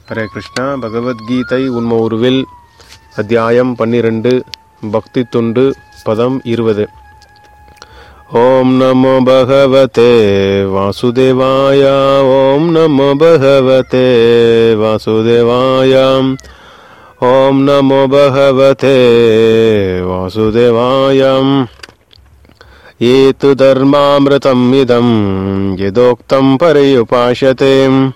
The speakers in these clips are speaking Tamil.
ஹரே கிருஷ்ணா பகவத்கீதை உண்ம உருவில் அத்தியாயம் பன்னிரண்டு பக்தி துண்டு பதம் இருபது ஓம் நமோ பகவதே வாசுதேவாய ஓம் நமோ பகவதே வாசுதேவாய ஓம் நமோ பகவதே வாசுதேவாயம் ஏது தர்மாமிருதம் இதம் யதோக்தம் பரியுபாஷதே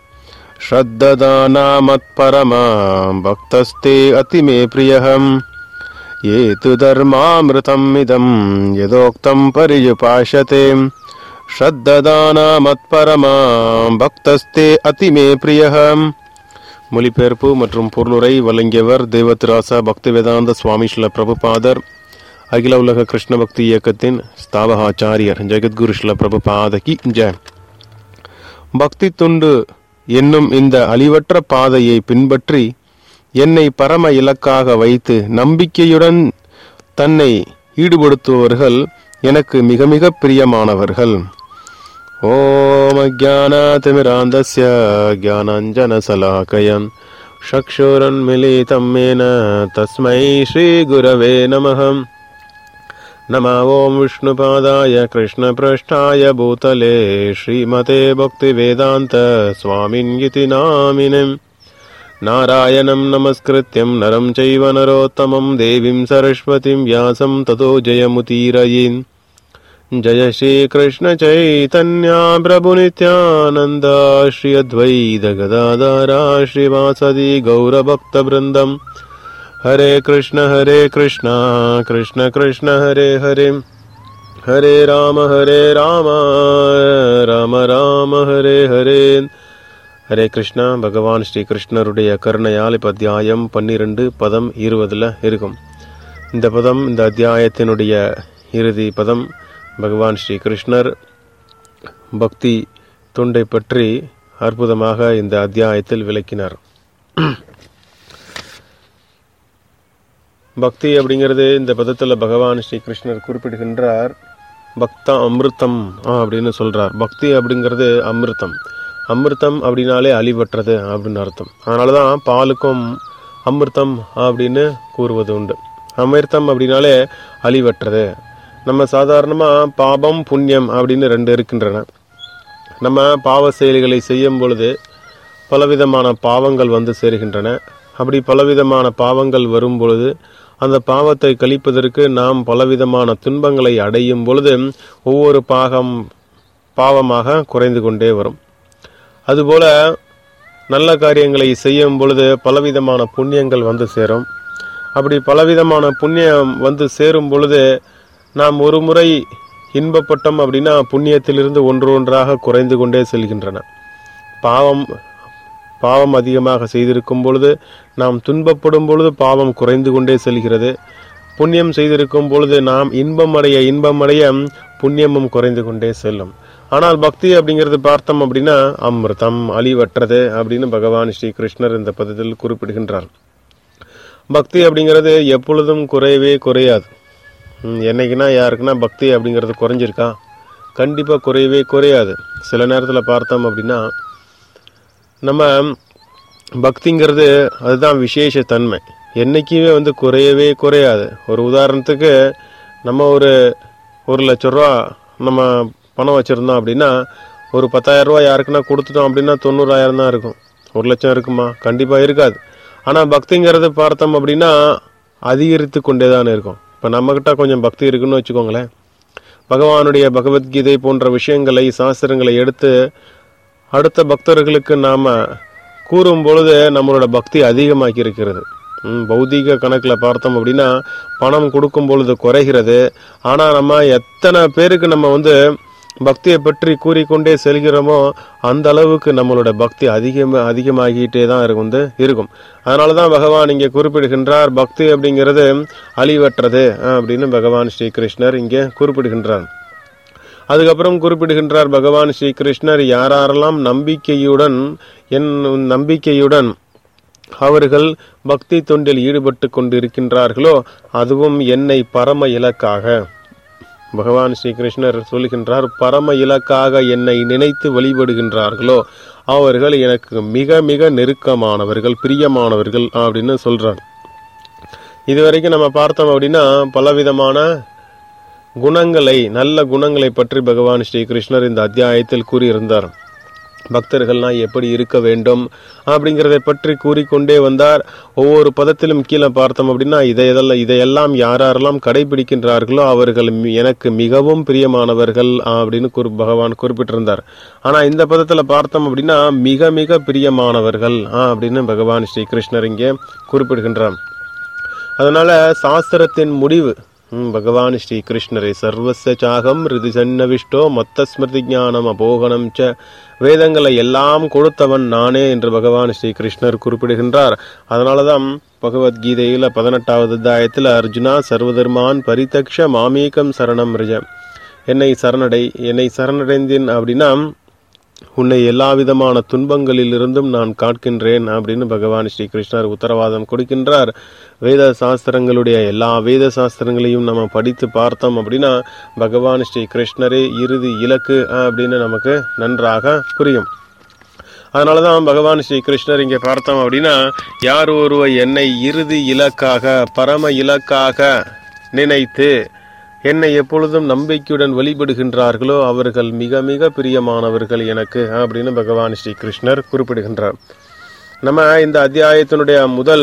श्रद्ददानामत्परमा भक्तस्ते अति मे प्रियः ये तु धर्मामृतम् इदम् यदोक्तम् पर्युपाशते ஸ்ரத்ததானாமத்பரமா பக்தஸ்தே அதிமே பிரியः மொழிபெயர்ப்பு மற்றும் பொருளுரை வழங்கியவர் தேவத்ராசா பக்தி வேதாந்த சுவாமி ஸ்ல பிரபுபாதர் அகில உலக கிருஷ்ண பக்தி இயக்கத்தின் ஸ்தாபகாச்சாரியர் ஜெகத்குரு ஸ்ல பிரபுபாதகி ஜெய் பக்தி துண்டு என்னும் இந்த அழிவற்ற பாதையை பின்பற்றி என்னை பரம இலக்காக வைத்து நம்பிக்கையுடன் தன்னை ஈடுபடுத்துபவர்கள் எனக்கு மிக மிக பிரியமானவர்கள் ஓம் அஜானாதிமிராந்தஸ்ய ஜானஞ்சனசலாக்கயன் சக்ஷுரன்மிலிதம் மேன தஸ்மை ஸ்ரீகுரவே நமகம் नमः ॐ विष्णुपादाय कृष्णपृष्ठाय भूतले श्रीमते भक्तिवेदान्त स्वामिन्यति नामिनम् नारायणं नमस्कृत्यं नरं चैव नरोत्तमं देवीं सरस्वतीं व्यासं ततो जयमुतीरयेन् जय श्रीकृष्णचैतन्या प्रभुनित्यानन्द श्री अद्वैतगदाधारा श्रीवासदि गौरभक्तवृन्दम् हरे कृष्ण हरे कृष्ण कृष्ण कृष्ण हरे हरे हरे राम हरे राम ராம ராம ஹரே ஹரே ஹரே கிருஷ்ணா பகவான் ஸ்ரீ கிருஷ்ணருடைய கருணையால் இப்போ அத்தியாயம் பன்னிரெண்டு பதம் இருபதுல இருக்கும் இந்த பதம் இந்த அத்தியாயத்தினுடைய இறுதி பதம் பகவான் ஸ்ரீ கிருஷ்ணர் பக்தி தொண்டை பற்றி அற்புதமாக இந்த அத்தியாயத்தில் விளக்கினார் பக்தி அப்படிங்கிறது இந்த பதத்தில் பகவான் ஸ்ரீ கிருஷ்ணர் குறிப்பிடுகின்றார் பக்தா அமிர்தம் அப்படின்னு சொல்றார் பக்தி அப்படிங்கிறது அமிர்தம் அமிர்தம் அப்படின்னாலே அழிவற்றது அப்படின்னு அர்த்தம் அதனால தான் பாலுக்கும் அமிர்தம் அப்படின்னு கூறுவது உண்டு அமிர்தம் அப்படின்னாலே அழிவற்றது நம்ம சாதாரணமாக பாபம் புண்ணியம் அப்படின்னு ரெண்டு இருக்கின்றன நம்ம பாவ செயல்களை செய்யும் பொழுது பலவிதமான பாவங்கள் வந்து சேருகின்றன அப்படி பலவிதமான பாவங்கள் வரும் பொழுது அந்த பாவத்தை கழிப்பதற்கு நாம் பலவிதமான துன்பங்களை அடையும் பொழுது ஒவ்வொரு பாகம் பாவமாக குறைந்து கொண்டே வரும் அதுபோல நல்ல காரியங்களை செய்யும் பொழுது பலவிதமான புண்ணியங்கள் வந்து சேரும் அப்படி பலவிதமான புண்ணியம் வந்து சேரும் பொழுது நாம் ஒரு முறை இன்பப்பட்டோம் அப்படின்னா புண்ணியத்திலிருந்து ஒன்று ஒன்றாக குறைந்து கொண்டே செல்கின்றன பாவம் பாவம் அதிகமாக செய்திருக்கும் பொழுது நாம் துன்பப்படும் பொழுது பாவம் குறைந்து கொண்டே செல்கிறது புண்ணியம் செய்திருக்கும் பொழுது நாம் இன்பம் அடைய இன்பம் அடைய புண்ணியமும் குறைந்து கொண்டே செல்லும் ஆனால் பக்தி அப்படிங்கிறது பார்த்தோம் அப்படின்னா அமிர்தம் அழிவற்றது அப்படின்னு பகவான் ஸ்ரீ கிருஷ்ணர் இந்த பதத்தில் குறிப்பிடுகின்றார் பக்தி அப்படிங்கிறது எப்பொழுதும் குறையவே குறையாது என்னைக்குன்னா யாருக்குன்னா பக்தி அப்படிங்கிறது குறைஞ்சிருக்கா கண்டிப்பாக குறையவே குறையாது சில நேரத்தில் பார்த்தோம் அப்படின்னா நம்ம பக்திங்கிறது அதுதான் விசேஷ தன்மை என்றைக்குமே வந்து குறையவே குறையாது ஒரு உதாரணத்துக்கு நம்ம ஒரு ஒரு லட்ச ரூபா நம்ம பணம் வச்சுருந்தோம் அப்படின்னா ஒரு பத்தாயிரம் ரூபா யாருக்குன்னா கொடுத்துட்டோம் அப்படின்னா தொண்ணூறாயிரம் தான் இருக்கும் ஒரு லட்சம் இருக்குமா கண்டிப்பாக இருக்காது ஆனால் பக்திங்கிறது பார்த்தோம் அப்படின்னா அதிகரித்து கொண்டே தான் இருக்கும் இப்போ நம்மக்கிட்ட கொஞ்சம் பக்தி இருக்குன்னு வச்சுக்கோங்களேன் பகவானுடைய பகவத்கீதை போன்ற விஷயங்களை சாஸ்திரங்களை எடுத்து அடுத்த பக்தர்களுக்கு நாம் கூறும் பொழுது நம்மளோட பக்தி அதிகமாக்கி இருக்கிறது பௌதிக கணக்கில் பார்த்தோம் அப்படின்னா பணம் கொடுக்கும் பொழுது குறைகிறது ஆனால் நம்ம எத்தனை பேருக்கு நம்ம வந்து பக்தியை பற்றி கூறிக்கொண்டே செல்கிறோமோ அந்த அளவுக்கு நம்மளோட பக்தி அதிகமாக அதிகமாகிட்டே தான் இருக்கு வந்து இருக்கும் அதனால தான் பகவான் இங்கே குறிப்பிடுகின்றார் பக்தி அப்படிங்கிறது அழிவற்றது அப்படின்னு பகவான் ஸ்ரீ கிருஷ்ணர் இங்கே குறிப்பிடுகின்றார் அதுக்கப்புறம் குறிப்பிடுகின்றார் பகவான் ஸ்ரீ கிருஷ்ணர் யாரெல்லாம் நம்பிக்கையுடன் என் நம்பிக்கையுடன் அவர்கள் பக்தி தொண்டில் ஈடுபட்டு கொண்டு இருக்கின்றார்களோ அதுவும் என்னை பரம இலக்காக பகவான் ஸ்ரீ கிருஷ்ணர் சொல்கின்றார் பரம இலக்காக என்னை நினைத்து வழிபடுகின்றார்களோ அவர்கள் எனக்கு மிக மிக நெருக்கமானவர்கள் பிரியமானவர்கள் அப்படின்னு சொல்றார் இதுவரைக்கும் நம்ம பார்த்தோம் அப்படின்னா பலவிதமான குணங்களை நல்ல குணங்களை பற்றி பகவான் ஸ்ரீ கிருஷ்ணர் இந்த அத்தியாயத்தில் கூறியிருந்தார் பக்தர்கள்லாம் எப்படி இருக்க வேண்டும் அப்படிங்கிறதை பற்றி கூறிக்கொண்டே வந்தார் ஒவ்வொரு பதத்திலும் கீழே பார்த்தோம் அப்படின்னா இதையெல்லாம் இதையெல்லாம் யாரெல்லாம் கடைபிடிக்கின்றார்களோ அவர்கள் மி- எனக்கு மிகவும் பிரியமானவர்கள் அப்படின்னு குறி பகவான் குறிப்பிட்டிருந்தார் ஆனா இந்த பதத்துல பார்த்தோம் அப்படின்னா மிக மிக பிரியமானவர்கள் ஆ, அப்படின்னு பகவான் ஸ்ரீ கிருஷ்ணர் இங்கே குறிப்பிடுகின்றார் அதனால சாஸ்திரத்தின் முடிவு ம், பகவான் ஸ்ரீ கிருஷ்ணரே சர்வச சாகம் ரிதி சன்னவிஷ்டோ மொத்த ஸ்மிருதி ஞானம் அபோகனம் ச வேதங்களை எல்லாம் கொடுத்தவன் நானே என்று பகவான் ஸ்ரீ கிருஷ்ணர் குறிப்பிடுகின்றார் அதனாலதான் பகவத்கீதையில பதினெட்டாவது அத்தியாயத்தில் அர்ஜுனா சர்வதர்மான் பரிதக்ஷ மாமீகம் சரணம் ரிஜ என்னை சரணடை என்னை சரணடைந்தேன் அப்படின்னா உன்னை எல்லா விதமான துன்பங்களில் இருந்தும் நான் காட்கின்றேன் அப்படின்னு பகவான் ஸ்ரீ கிருஷ்ணர் உத்தரவாதம் கொடுக்கின்றார் வேத சாஸ்திரங்களுடைய எல்லா வேத சாஸ்திரங்களையும் நம்ம படித்து பார்த்தோம் அப்படின்னா பகவான் ஸ்ரீ கிருஷ்ணரே இறுதி இலக்கு அப்படின்னு நமக்கு நன்றாக புரியும் அதனாலதான் பகவான் ஸ்ரீ கிருஷ்ணர் இங்கே பார்த்தோம் அப்படின்னா யார் ஒருவர் என்னை இறுதி இலக்காக பரம இலக்காக நினைத்து என்னை எப்பொழுதும் நம்பிக்கையுடன் வழிபடுகின்றார்களோ அவர்கள் மிக மிக பிரியமானவர்கள் எனக்கு அப்படின்னு பகவான் ஸ்ரீ கிருஷ்ணர் குறிப்பிடுகின்றார் நம்ம இந்த அத்தியாயத்தினுடைய முதல்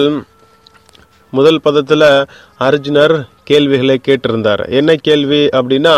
முதல் பதத்துல அர்ஜுனர் கேள்விகளை கேட்டிருந்தார் என்ன கேள்வி அப்படின்னா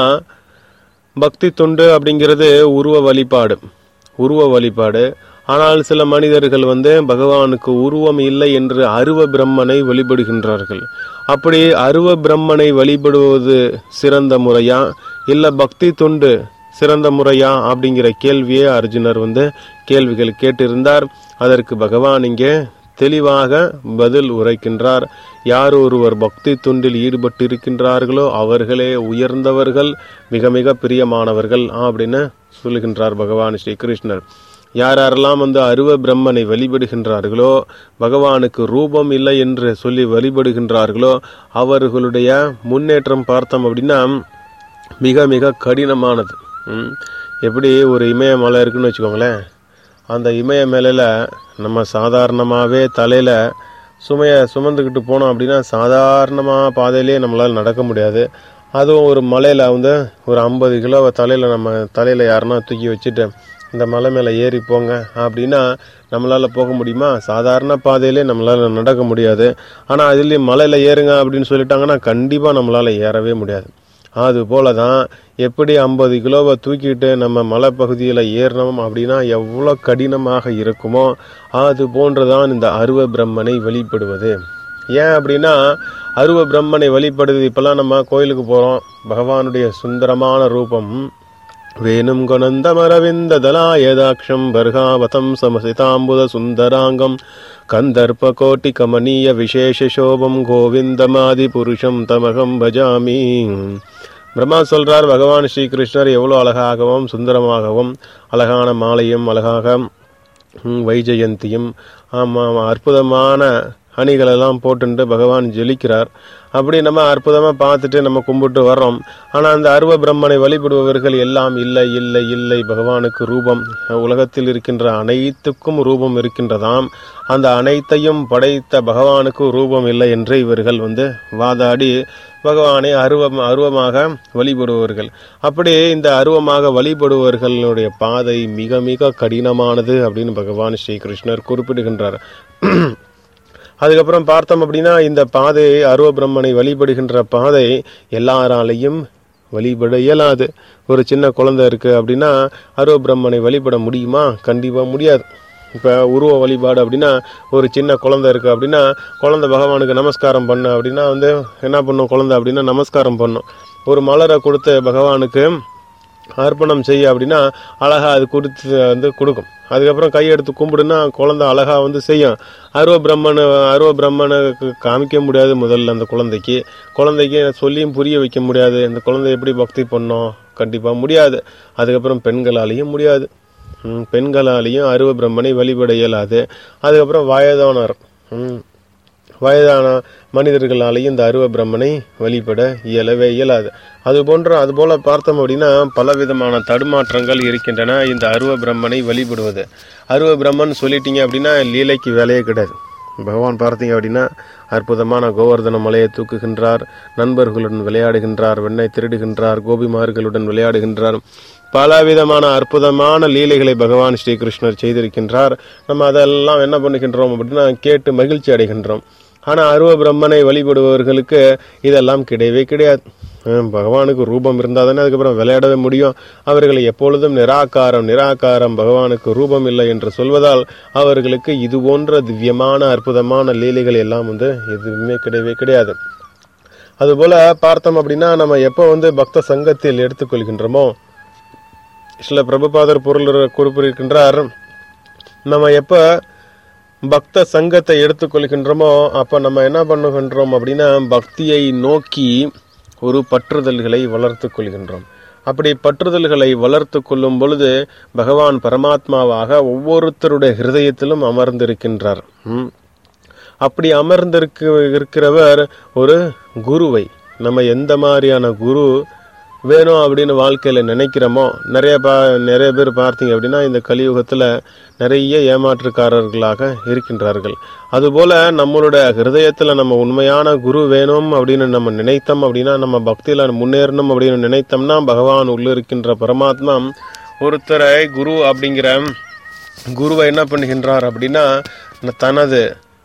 பக்தி தொண்டு அப்படிங்கிறது உருவ வழிபாடு உருவ வழிபாடு ஆனால் சில மனிதர்கள் வந்து பகவானுக்கு உருவம் இல்லை என்று அருவ பிரம்மனை வழிபடுகின்றார்கள் அப்படி அருவ பிரம்மனை வழிபடுவது சிறந்த முறையா இல்ல பக்தி தொண்டு சிறந்த முறையா அப்படிங்கிற கேள்வியை அர்ஜுனர் வந்து கேள்விகள் கேட்டிருந்தார் அதற்கு பகவான் இங்கே தெளிவாக பதில் உரைக்கின்றார் யார் ஒருவர் பக்தி தொண்டில் ஈடுபட்டு இருக்கின்றார்களோ அவர்களே உயர்ந்தவர்கள் மிக மிக பிரியமானவர்கள் அப்படின்னு சொல்லுகின்றார் பகவான் ஸ்ரீ கிருஷ்ணர் யார் யாரெல்லாம் வந்து அருவ பிரம்மனை வழிபடுகின்றார்களோ பகவானுக்கு ரூபம் இல்லை என்று சொல்லி வழிபடுகின்றார்களோ அவர்களுடைய முன்னேற்றம் பார்த்தோம் அப்படின்னா மிக மிக கடினமானது ம். எப்படி ஒரு இமயமலை இருக்குன்னு வச்சுக்கோங்களேன் அந்த இமய மேலையில் நம்ம சாதாரணமாகவே தலையில் சுமையை சுமந்துக்கிட்டு போனோம் அப்படின்னா சாதாரணமாக பாதையிலே நம்மளால் நடக்க முடியாது அதுவும் ஒரு மலையில் வந்து ஒரு ஐம்பது கிலோ தலையில் நம்ம தலையில் யாருன்னா தூக்கி வச்சுட்டு இந்த மலை மேலே ஏறி போங்க அப்படின்னா நம்மளால் போக முடியுமா சாதாரண பாதையிலே நம்மளால் நடக்க முடியாது ஆனால் அதுலேயும் மலையில் ஏறுங்க அப்படின்னு சொல்லிட்டாங்கன்னா கண்டிப்பாக நம்மளால் ஏறவே முடியாது அது போல தான் எப்படி ஐம்பது கிலோவை தூக்கிட்டு நம்ம மலைப்பகுதியில் ஏறினோம் அப்படின்னா எவ்வளோ கடினமாக இருக்குமோ அது போன்றுதான் இந்த அருவ பிரம்மனை வழிபடுவது ஏன் அப்படின்னா அருவ பிரம்மனை வழிபடுவது இப்பெல்லாம் நம்ம கோயிலுக்கு போகிறோம் பகவானுடைய சுந்தரமான ரூபம் வேணும் கொனந்தமரவிந்த தலாயதாட்சம் பர்காவதம் சமசிதாம்புத சுந்தராங்கம் கந்தர்ப்ப கோட்டி கமனீய விசேஷ சோபம் கோவிந்தமாதி புருஷம் தமகம் பஜாமி பிரம்மா சொல்றார் பகவான் ஸ்ரீகிருஷ்ணர் எவ்வளோ அழகாகவும் சுந்தரமாகவும் அழகான மாலையும் அழகாக ம், வைஜெயந்தியும் ஆமாம் அற்புதமான அணிகளெல்லாம் போட்டுட்டு பகவான் ஜெலிக்கிறார் அப்படி நம்ம அற்புதமாக பார்த்துட்டு நம்ம கும்பிட்டு வர்றோம் ஆனால் அந்த அருவ பிரம்மனை வழிபடுபவர்கள் எல்லாம் இல்லை இல்லை இல்லை பகவானுக்கு ரூபம் உலகத்தில் இருக்கின்ற அனைத்துக்கும் ரூபம் இருக்கின்றதாம் அந்த அனைத்தையும் படைத்த பகவானுக்கு ரூபம் இல்லை என்று இவர்கள் வந்து வாதாடி பகவானை அருவம் அருவமாக வழிபடுபவர்கள் அப்படி இந்த அருவமாக வழிபடுபவர்களுடைய பாதை மிக மிக கடினமானது அப்படின்னு பகவான் ஸ்ரீ கிருஷ்ணர் குறிப்பிடுகின்றார் அதுக்கப்புறம் பார்த்தோம் அப்படின்னா இந்த பாதை அருவ பிரம்மனை வழிபடுகின்ற பாதை எல்லாராலையும் வழிபட இயலாது ஒரு சின்ன குழந்தை இருக்கு அப்படின்னா அருவ பிரம்மனை வழிபட முடியுமா கண்டிப்பா முடியாது இப்போ உருவ வழிபாடு அப்படின்னா ஒரு சின்ன குழந்தை இருக்கு அப்படின்னா குழந்தை பகவானுக்கு நமஸ்காரம் பண்ண அப்படின்னா வந்து என்ன பண்ணும் குழந்தை அப்படின்னா நமஸ்காரம் பண்ணும் ஒரு மலரை கொடுத்து பகவானுக்கு அர்ப்பணம் செய்ய அப்படின்னா அழகா அது கொடுத்து வந்து கொடுக்கும் அதுக்கப்புறம் கையெடுத்து கும்பிடுனா குழந்தை அழகா வந்து செய்யும் அருவ பிரம்மனை அருவ பிரம்மனுக்கு காமிக்க முடியாது முதல்ல அந்த குழந்தைக்கு குழந்தைக்கு சொல்லியும் புரிய வைக்க முடியாது இந்த குழந்தை எப்படி பக்தி பண்ணோம் கண்டிப்பா முடியாது அதுக்கப்புறம் பெண்களாலேயும் முடியாது ம், பெண்களாலேயும் அருவ பிரம்மனை வழிபட இயலாது அதுக்கப்புறம் வயதானர் ம், வயதான மனிதர்களாலேயும் இந்த அருவ பிரம்மனை வழிபட இயலவே இயலாது அது போன்ற அது போல பார்த்தோம் அப்படின்னா பலவிதமான தடுமாற்றங்கள் இருக்கின்றன இந்த அருவ பிரம்மனை வழிபடுவது அருவ பிரம்மன் சொல்லிட்டீங்க அப்படின்னா லீலைக்கு வேலையே கிடையாது பகவான் பார்த்தீங்க அப்படின்னா அற்புதமான கோவர்தன மலையை தூக்குகின்றார் நண்பர்களுடன் விளையாடுகின்றார் வெண்ணெய் திருடுகின்றார் கோபிமார்களுடன் விளையாடுகின்றார் பலவிதமான அற்புதமான லீலைகளை பகவான் ஸ்ரீகிருஷ்ணர் செய்திருக்கின்றார் நம்ம அதெல்லாம் என்ன பண்ணுகின்றோம் அப்படின்னா கேட்டு மகிழ்ச்சி அடைகின்றோம் ஆனால் அருவ பிரம்மனை வழிபடுபவர்களுக்கு இதெல்லாம் கிடையவே கிடையாது ஹம், பகவானுக்கு ரூபம் இருந்தால் தானே அதுக்கப்புறம் விளையாடவே முடியும் அவர்களை எப்பொழுதும் நிராகாரம் நிராகாரம் பகவானுக்கு ரூபம் இல்லை என்று சொல்வதால் அவர்களுக்கு இது போன்ற திவ்யமான அற்புதமான லீலைகள் எல்லாம் வந்து எதுவுமே கிடையவே கிடையாது அதுபோல பார்த்தோம் அப்படின்னா நம்ம எப்போ வந்து பக்த சங்கத்தில் எடுத்துக்கொள்கின்றோமோ சில பிரபுபாதர் பொருள் குறிப்பிடுகின்றார் நம்ம எப்ப பக்த சங்கத்தை எடுத்துக்கொள்கின்றோமோ அப்ப நம்ம என்ன பண்ணுகின்றோம் அப்படின்னா பக்தியை நோக்கி ஒரு பற்றுதல்களை வளர்த்து கொள்கின்றோம் அப்படி பற்றுதல்களை வளர்த்து கொள்ளும் பொழுது பகவான் பரமாத்மாவாக ஒவ்வொருத்தருடைய ஹிருதயத்திலும் அமர்ந்திருக்கின்றார் ம். அப்படி அமர்ந்திருக்க இருக்கிறவர் ஒரு குருவை நம்ம எந்த மாதிரியான குரு வேணும் அப்படின்னு வாழ்க்கையில நினைக்கிறோமோ நிறைய பா நிறைய பேர் பார்த்தீங்க அப்படின்னா இந்த கலியுகத்துல நிறைய ஏமாற்றுக்காரர்களாக இருக்கின்றார்கள் அதுபோல நம்மளோட ஹிருதயத்துல நம்ம உண்மையான குரு வேணும் அப்படின்னு நம்ம நினைத்தோம் அப்படின்னா நம்ம பக்தியில முன்னேறணும் அப்படின்னு நினைத்தோம்னா பகவான் உள்ள இருக்கின்ற பரமாத்மா ஒருத்தரை குரு அப்படிங்கிற குருவை என்ன பண்ணுகின்றார் அப்படின்னா தனது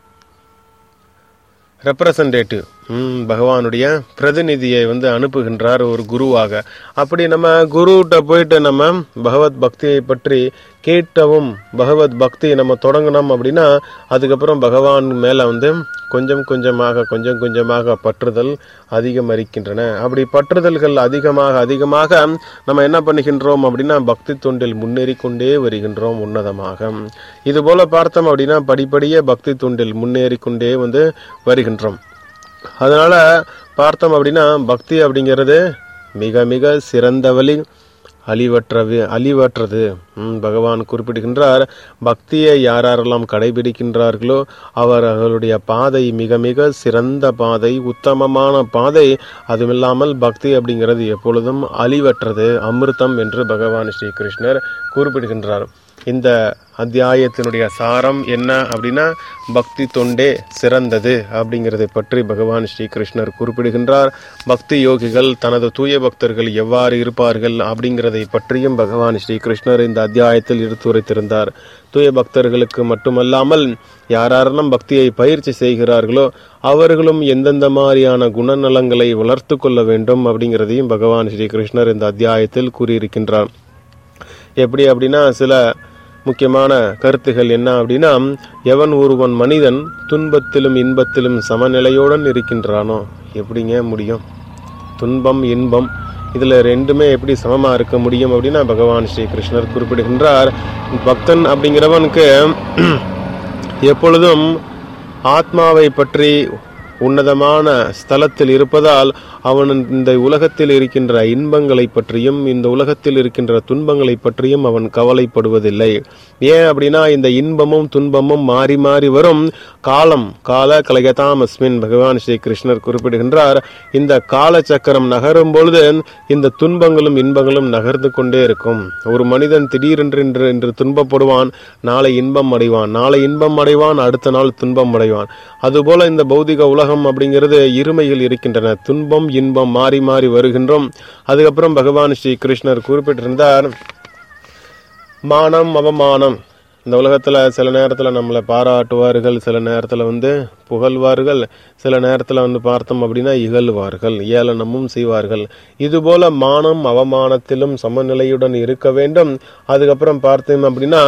ரெப்ரசன்டேட்டிவ் பகவானுடைய பிரதிநிதியை வந்து அனுப்புகின்றார் ஒரு குருவாக அப்படி நம்ம குருகிட்ட போயிட்டு நம்ம பகவத் பக்தியை பற்றி கேட்டவும் பகவத் பக்தி நம்ம தொடங்கினோம் அப்படின்னா அதுக்கப்புறம் பகவான் மேல வந்து கொஞ்சம் கொஞ்சமாக கொஞ்சம் கொஞ்சமாக பற்றுதல் அதிகமரிக்கின்றன அப்படி பற்றுதல்கள் அதிகமாக அதிகமாக நம்ம என்ன பண்ணுகின்றோம் அப்படின்னா பக்தி தொண்டில் முன்னேறி கொண்டே வருகின்றோம் உன்னதமாக இது போல பார்த்தோம் அப்படின்னா படிப்படியே பக்தி தொண்டில் முன்னேறி கொண்டே வந்து வருகின்றோம் அதனால பார்த்தோம் அப்படின்னா பக்தி அப்படிங்கிறது மிக மிக சிறந்த வழி அழிவற்றவு அழிவற்றது ம், பகவான் குறிப்பிடுகின்றார் பக்தியை யாரெல்லாம் கடைபிடிக்கின்றார்களோ அவர்களுடைய பாதை மிக மிக சிறந்த பாதை உத்தமமான பாதை அதுமில்லாமல் பக்தி அப்படிங்கிறது எப்பொழுதும் அழிவற்றது அமிர்தம் என்று பகவான் ஸ்ரீ கிருஷ்ணர் குறிப்பிடுகின்றார் இந்த அத்தியாயத்தினுடைய சாரம் என்ன அப்படின்னா பக்தி தொண்டே சிறந்தது அப்படிங்கிறதை பற்றி பகவான் ஸ்ரீ கிருஷ்ணர் குறிப்பிடுகின்றார் பக்தி யோகிகள் தனது தூய பக்தர்கள் எவ்வாறு இருப்பார்கள் அப்படிங்கிறதை பற்றியும் பகவான் ஸ்ரீ கிருஷ்ணர் இந்த அத்தியாயத்தில் எடுத்துரைத்திருந்தார் தூய பக்தர்களுக்கு மட்டுமல்லாமல் யாரெல்லாம் பக்தியை பயிற்சி செய்கிறார்களோ அவர்களும் எந்தெந்த மாதிரியான குணநலங்களை வளர்த்து கொள்ள வேண்டும் அப்படிங்கிறதையும் பகவான் ஸ்ரீ கிருஷ்ணர் இந்த அத்தியாயத்தில் கூறியிருக்கின்றார் எப்படி அப்படின்னா சில முக்கியமான கருத்துகள் என்ன அப்படின்னா எவன் ஒருவன் மனிதன் துன்பத்திலும் இன்பத்திலும் சமநிலையுடன் இருக்கின்றானோ எப்படிங்க முடியும் துன்பம் இன்பம் இதுல ரெண்டுமே எப்படி சமமா இருக்க முடியும் அப்படின்னா பகவான் ஸ்ரீ கிருஷ்ணர் குறிப்பிடுகின்றார் பக்தன் அப்படிங்கிறவனுக்கு எப்பொழுதும் ஆத்மாவை பற்றி உன்னதமான ஸ்தலத்தில் இருப்பதால் அவன் இந்த உலகத்தில் இருக்கின்ற இன்பங்களை பற்றியும் இந்த உலகத்தில் இருக்கின்ற துன்பங்களை பற்றியும் அவன் கவலைப்படுவதில்லை ஏன் அப்படின்னா இந்த இன்பமும் துன்பமும் மாறி மாறி வரும் காலம் கால கலகதாம் அஸ்மின் பகவான் ஸ்ரீ கிருஷ்ணர் குறிப்பிடுகின்றார் இந்த கால சக்கரம் நகரும் பொழுது இந்த துன்பங்களும் இன்பங்களும் நகர்ந்து கொண்டே இருக்கும் ஒரு மனிதன் திடீரென்று என்று என்று துன்பப்படுவான் நாளை இன்பம் அடைவான் நாளை இன்பம் அடைவான் அடுத்த நாள் துன்பம் அடைவான் அதுபோல இந்த பௌதிக உலகம் அப்படிங்கிறது இருமையில் இருக்கின்றன துன்பம் இன்பம் மாறி மாறி வருகின்றோம் அதுக்கப்புறம் பகவான் ஸ்ரீ கிருஷ்ணர் குறிப்பிட்டிருந்தார் மானம் அவமானம் இந்த உலகத்துல சில நேரத்துல நம்மளை பாராட்டுவார்கள் சில நேரத்துல வந்து புகழ்வார்கள் சில நேரத்துல வந்து பார்த்தோம் அப்படின்னா இகழ்வார்கள் ஏளனமும் செய்வார்கள் இதுபோல மானம் அவமானத்திலும் சமநிலையுடன் இருக்க வேண்டும் அதுக்கப்புறம் பார்த்தோம் அப்படின்னா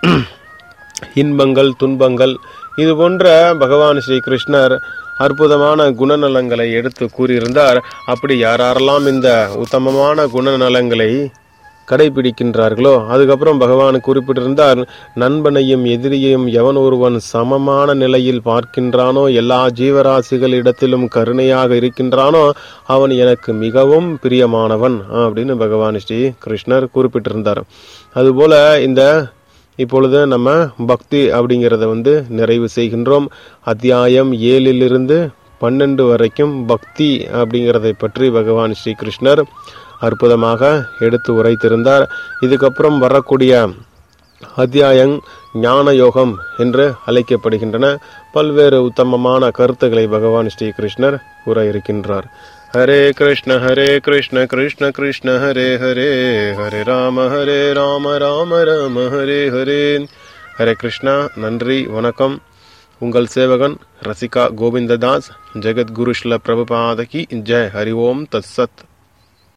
இன்பங்கள் துன்பங்கள் இது போன்ற பகவான் ஸ்ரீ கிருஷ்ணர் அற்புதமான குணநலங்களை எடுத்து கூறியிருந்தார் அப்படி யாரெல்லாம் இந்த உத்தமமான குணநலங்களை கடைபிடிக்கின்றார்களோ அதுக்கப்புறம் பகவான் குறிப்பிட்டிருந்தார் நண்பனையும் எதிரியையும் எவன் ஒருவன் சமமான நிலையில் பார்க்கின்றானோ எல்லா ஜீவராசிகளிடத்திலும் கருணையாக இருக்கின்றானோ அவன் எனக்கு மிகவும் பிரியமானவன் அப்படின்னு பகவான் ஸ்ரீ கிருஷ்ணர் குறிப்பிட்டிருந்தார் அதுபோல இந்த இப்பொழுது நம்ம பக்தி அப்படிங்கிறத வந்து நிறைவு செய்கின்றோம் அத்தியாயம் ஏழிலிருந்து பன்னெண்டு வரைக்கும் பக்தி அப்படிங்கிறதை பற்றி பகவான் ஸ்ரீ கிருஷ்ணர் அற்புதமாக எடுத்து உரைத்திருந்தார் இதுக்கப்புறம் வரக்கூடிய அத்தியாயம் ஞான யோகம் என்று அழைக்கப்படுகின்றன பல்வேறு உத்தமமான கருத்துக்களை பகவான் ஸ்ரீ கிருஷ்ணர் கூற இருக்கின்றார் ஹரே கிருஷ்ண ஹரே கிருஷ்ண கிருஷ்ண கிருஷ்ண ஹரே ஹரே ஹரே ராம ஹரே ராம ராம ராம ஹரே ஹரே ஹரே கிருஷ்ணா நன்றி வணக்கம் உங்கள் சேவகன் ரசிகா கோவிந்ததாஸ் ஜெகத்குரு ஸ்ல பிரபுபாதகி ஜெய் ஹரி ஓம் தத் சத்